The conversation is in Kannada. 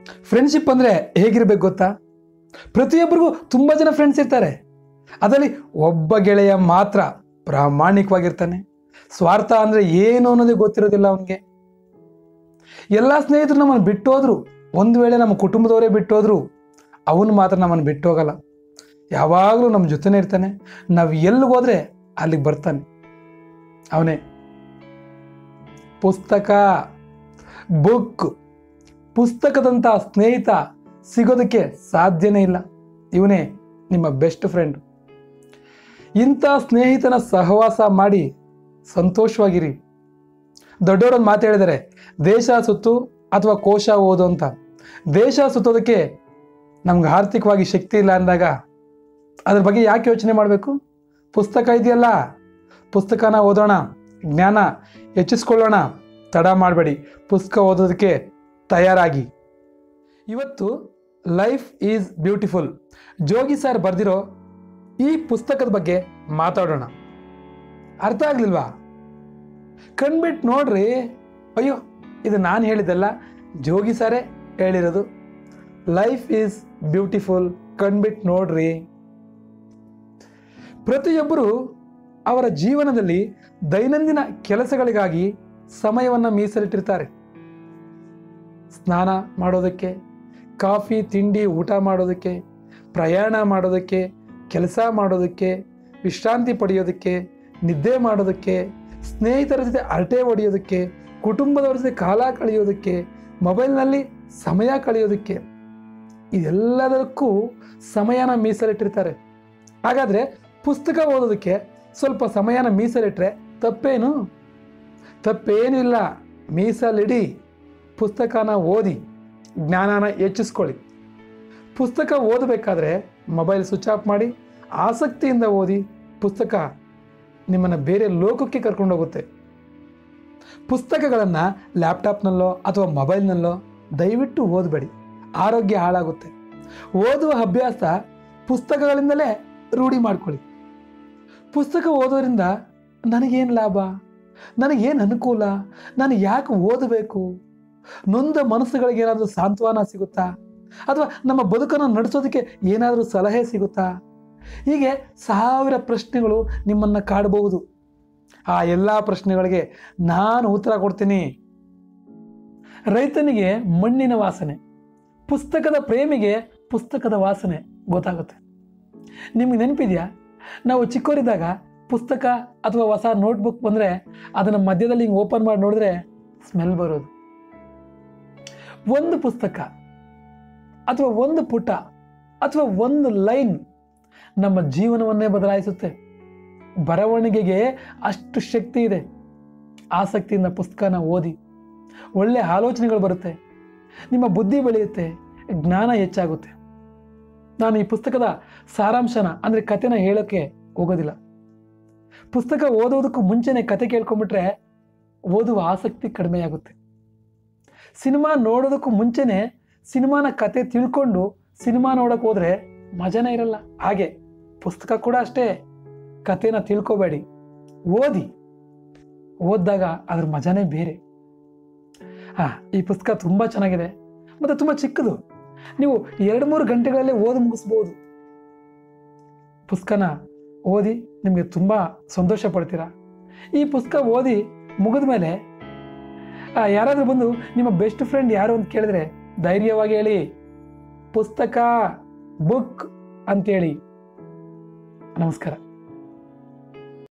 ಫ್ರೆಂಡ್ಶಿಪ್ ಅಂದರೆ ಹೇಗಿರ್ಬೇಕು ಗೊತ್ತಾ ಪ್ರತಿಯೊಬ್ಬರಿಗೂ ತುಂಬ ಜನ ಫ್ರೆಂಡ್ಸ್ ಇರ್ತಾರೆ ಅದರಲ್ಲಿ ಒಬ್ಬ ಗೆಳೆಯ ಮಾತ್ರ ಪ್ರಾಮಾಣಿಕವಾಗಿರ್ತಾನೆ ಸ್ವಾರ್ಥ ಅಂದರೆ ಏನು ಅನ್ನೋದೇ ಗೊತ್ತಿರೋದಿಲ್ಲ ಅವನಿಗೆ ಎಲ್ಲ ಸ್ನೇಹಿತರು ನಮ್ಮನ್ನು ಬಿಟ್ಟೋದ್ರು ಒಂದು ವೇಳೆ ನಮ್ಮ ಕುಟುಂಬದವರೇ ಬಿಟ್ಟೋದ್ರು ಅವನು ಮಾತ್ರ ನಮ್ಮನ್ನು ಬಿಟ್ಟು ಹೋಗಲ್ಲ ಯಾವಾಗಲೂ ನಮ್ಮ ಜೊತೆನೇ ಇರ್ತಾನೆ ನಾವು ಎಲ್ಲಿಗೆ ಹೋದ್ರೆ ಅಲ್ಲಿಗೆ ಬರ್ತಾನೆ ಅವನೇ ಪುಸ್ತಕ ಬುಕ್ ಪುಸ್ತಕದಂಥ ಸ್ನೇಹಿತ ಸಿಗೋದಕ್ಕೆ ಸಾಧ್ಯನೇ ಇಲ್ಲ ಇವನೇ ನಿಮ್ಮ ಬೆಸ್ಟ್ ಫ್ರೆಂಡ್ ಇಂಥ ಸ್ನೇಹಿತನ ಸಹವಾಸ ಮಾಡಿ ಸಂತೋಷವಾಗಿರಿ ದೊಡ್ಡವರೊಂದು ಮಾತು ಹೇಳಿದ್ದಾರೆ ದೇಶ ಸುತ್ತು ಅಥವಾ ಕೋಶ ಓದು ಅಂತ ದೇಶ ಸುತ್ತೋದಕ್ಕೆ ನಮ್ಗೆ ಆರ್ಥಿಕವಾಗಿ ಶಕ್ತಿ ಇಲ್ಲ ಅಂದಾಗ ಅದ್ರ ಬಗ್ಗೆ ಯಾಕೆ ಯೋಚನೆ ಮಾಡಬೇಕು ಪುಸ್ತಕ ಇದೆಯಲ್ಲ ಪುಸ್ತಕನ ಓದೋಣ ಜ್ಞಾನ ಹೆಚ್ಚಿಸ್ಕೊಳ್ಳೋಣ ತಡ ಮಾಡಬೇಡಿ ಪುಸ್ತಕ ಓದೋದಕ್ಕೆ ತಯಾರಾಗಿ ಇವತ್ತು life is beautiful Jogi sir ಬರೆದಿರೋ ಈ ಪುಸ್ತಕದ ಬಗ್ಗೆ ಮಾತಾಡೋಣ ಅರ್ಥ ಆಗ್ಲಿಲ್ವಾ ಕಣ್ಬಿಟ್ಟು ನೋಡ್ರಿ ಅಯ್ಯೋ ಇದು ನಾನು ಹೇಳಿದ್ದಲ್ಲ ಜೋಗಿ ಸರೇ ಹೇಳಿರೋದು ಲೈಫ್ ಈಸ್ ಬ್ಯೂಟಿಫುಲ್ ಕಣ್ಬಿಟ್ಟು ನೋಡ್ರಿ ಪ್ರತಿಯೊಬ್ಬರು ಅವರ ಜೀವನದಲ್ಲಿ ದೈನಂದಿನ ಕೆಲಸಗಳಿಗಾಗಿ ಸಮಯವನ್ನು ಮೀಸಲಿಟ್ಟಿರ್ತಾರೆ ಸ್ನಾನ ಮಾಡೋದಕ್ಕೆ ಕಾಫಿ ತಿಂಡಿ ಊಟ ಮಾಡೋದಕ್ಕೆ ಪ್ರಯಾಣ ಮಾಡೋದಕ್ಕೆ ಕೆಲಸ ಮಾಡೋದಕ್ಕೆ ವಿಶ್ರಾಂತಿ ಪಡೆಯೋದಕ್ಕೆ ನಿದ್ದೆ ಮಾಡೋದಕ್ಕೆ ಸ್ನೇಹಿತರ ಜೊತೆ ಹರಟೆ ಹೊಡೆಯೋದಕ್ಕೆ ಕುಟುಂಬದವರ ಜೊತೆ ಕಾಲ ಕಳೆಯೋದಕ್ಕೆ ಮೊಬೈಲ್ನಲ್ಲಿ ಸಮಯ ಕಳೆಯೋದಕ್ಕೆ ಇದೆಲ್ಲದಕ್ಕೂ ಸಮಯನ ಮೀಸಲಿಟ್ಟಿರ್ತಾರೆ ಹಾಗಾದರೆ ಪುಸ್ತಕ ಓದೋದಕ್ಕೆ ಸ್ವಲ್ಪ ಸಮಯನ ಮೀಸಲಿಟ್ರೆ ತಪ್ಪೇನು ತಪ್ಪೇನಿಲ್ಲ ಮೀಸಲಿಡಿ ಪುಸ್ತಕನ ಓದಿ ಜ್ಞಾನನ ಹೆಚ್ಚಿಸ್ಕೊಳ್ಳಿ ಪುಸ್ತಕ ಓದಬೇಕಾದ್ರೆ ಮೊಬೈಲ್ ಸ್ವಿಚ್ ಆಫ್ ಮಾಡಿ ಆಸಕ್ತಿಯಿಂದ ಓದಿ ಪುಸ್ತಕ ನಿಮ್ಮನ್ನು ಬೇರೆ ಲೋಕಕ್ಕೆ ಕರ್ಕೊಂಡು ಹೋಗುತ್ತೆ ಪುಸ್ತಕಗಳನ್ನು ಲ್ಯಾಪ್ಟಾಪ್ನಲ್ಲೋ ಅಥವಾ ಮೊಬೈಲ್ನಲ್ಲೋ ದಯವಿಟ್ಟು ಓದಬೇಡಿ ಆರೋಗ್ಯ ಹಾಳಾಗುತ್ತೆ ಓದುವ ಅಭ್ಯಾಸ ಪುಸ್ತಕಗಳಿಂದಲೇ ರೂಢಿ ಮಾಡ್ಕೊಳ್ಳಿ ಪುಸ್ತಕ ಓದೋದ್ರಿಂದ ನನಗೇನು ಲಾಭ ನನಗೇನು ಅನುಕೂಲ ನಾನು ಯಾಕೆ ಓದಬೇಕು ನೊಂದ ಮನಸ್ಸುಗಳಿಗೆ ಏನಾದರೂ ಸಾಂತ್ವನ ಸಿಗುತ್ತಾ ಅಥವಾ ನಮ್ಮ ಬದುಕನ್ನು ನಡೆಸೋದಕ್ಕೆ ಏನಾದರೂ ಸಲಹೆ ಸಿಗುತ್ತಾ ಹೀಗೆ ಸಾವಿರ ಪ್ರಶ್ನೆಗಳು ನಿಮ್ಮನ್ನು ಕಾಡಬಹುದು ಆ ಎಲ್ಲ ಪ್ರಶ್ನೆಗಳಿಗೆ ನಾನು ಉತ್ತರ ಕೊಡ್ತೀನಿ ರೈತನಿಗೆ ಮಣ್ಣಿನ ವಾಸನೆ ಪುಸ್ತಕದ ಪ್ರೇಮಿಗೆ ಪುಸ್ತಕದ ವಾಸನೆ ಗೊತ್ತಾಗುತ್ತೆ ನಿಮ್ಗೆ ನೆನಪಿದೆಯಾ ನಾವು ಚಿಕ್ಕವರಿದ್ದಾಗ ಪುಸ್ತಕ ಅಥವಾ ಹೊಸ ನೋಟ್ಬುಕ್ ಬಂದರೆ ಅದನ್ನು ಮಧ್ಯದಲ್ಲಿ ಹಿಂಗೆ ಓಪನ್ ಮಾಡಿ ನೋಡಿದ್ರೆ ಸ್ಮೆಲ್ ಬರೋದು ಒಂದು ಪುಸ್ತಕ ಅಥವಾ ಒಂದು ಪುಟ ಅಥವಾ ಒಂದು ಲೈನ್ ನಮ್ಮ ಜೀವನವನ್ನೇ ಬದಲಾಯಿಸುತ್ತೆ ಬರವಣಿಗೆಗೆ ಅಷ್ಟು ಶಕ್ತಿ ಇದೆ ಆಸಕ್ತಿಯಿಂದ ಪುಸ್ತಕನ ಓದಿ ಒಳ್ಳೆ ಆಲೋಚನೆಗಳು ಬರುತ್ತೆ ನಿಮ್ಮ ಬುದ್ಧಿ ಬೆಳೆಯುತ್ತೆ ಜ್ಞಾನ ಹೆಚ್ಚಾಗುತ್ತೆ ನಾನು ಈ ಪುಸ್ತಕದ ಸಾರಾಂಶನ ಅಂದರೆ ಕಥೆನ ಹೇಳೋಕ್ಕೆ ಹೋಗೋದಿಲ್ಲ ಪುಸ್ತಕ ಓದೋದಕ್ಕೂ ಮುಂಚೆನೇ ಕತೆ ಕೇಳ್ಕೊಂಬಿಟ್ರೆ ಓದುವ ಆಸಕ್ತಿ ಕಡಿಮೆಯಾಗುತ್ತೆ ಸಿನಿಮಾ ನೋಡೋದಕ್ಕೂ ಮುಂಚೆನೇ ಸಿನಿಮಾನ ಕತೆ ತಿಳ್ಕೊಂಡು ಸಿನಿಮಾ ನೋಡೋಕೆ ಹೋದರೆ ಮಜಾನೇ ಇರಲ್ಲ ಹಾಗೆ ಪುಸ್ತಕ ಕೂಡ ಅಷ್ಟೇ ಕತೆನ ತಿಳ್ಕೊಬೇಡಿ ಓದಿ ಓದಿದಾಗ ಅದ್ರ ಮಜಾನೇ ಬೇರೆ ಹಾಂ ಈ ಪುಸ್ತಕ ತುಂಬ ಚೆನ್ನಾಗಿದೆ ಮತ್ತು ತುಂಬ ಚಿಕ್ಕದು ನೀವು ಎರಡು ಮೂರು ಗಂಟೆಗಳಲ್ಲೇ ಓದಿ ಮುಗಿಸ್ಬೋದು ಪುಸ್ತಕನ ಓದಿ ನಿಮಗೆ ತುಂಬ ಸಂತೋಷ ಪಡ್ತೀರಾ ಈ ಪುಸ್ತಕ ಓದಿ ಮುಗಿದ ಮೇಲೆ ಯಾರಾದರೂ ಬಂದು ನಿಮ್ಮ ಬೆಸ್ಟ್ ಫ್ರೆಂಡ್ ಯಾರು ಅಂತ ಕೇಳಿದ್ರೆ ಧೈರ್ಯವಾಗಿ ಹೇಳಿ ಪುಸ್ತಕ ಬುಕ್ ಅಂತೇಳಿ ನಮಸ್ಕಾರ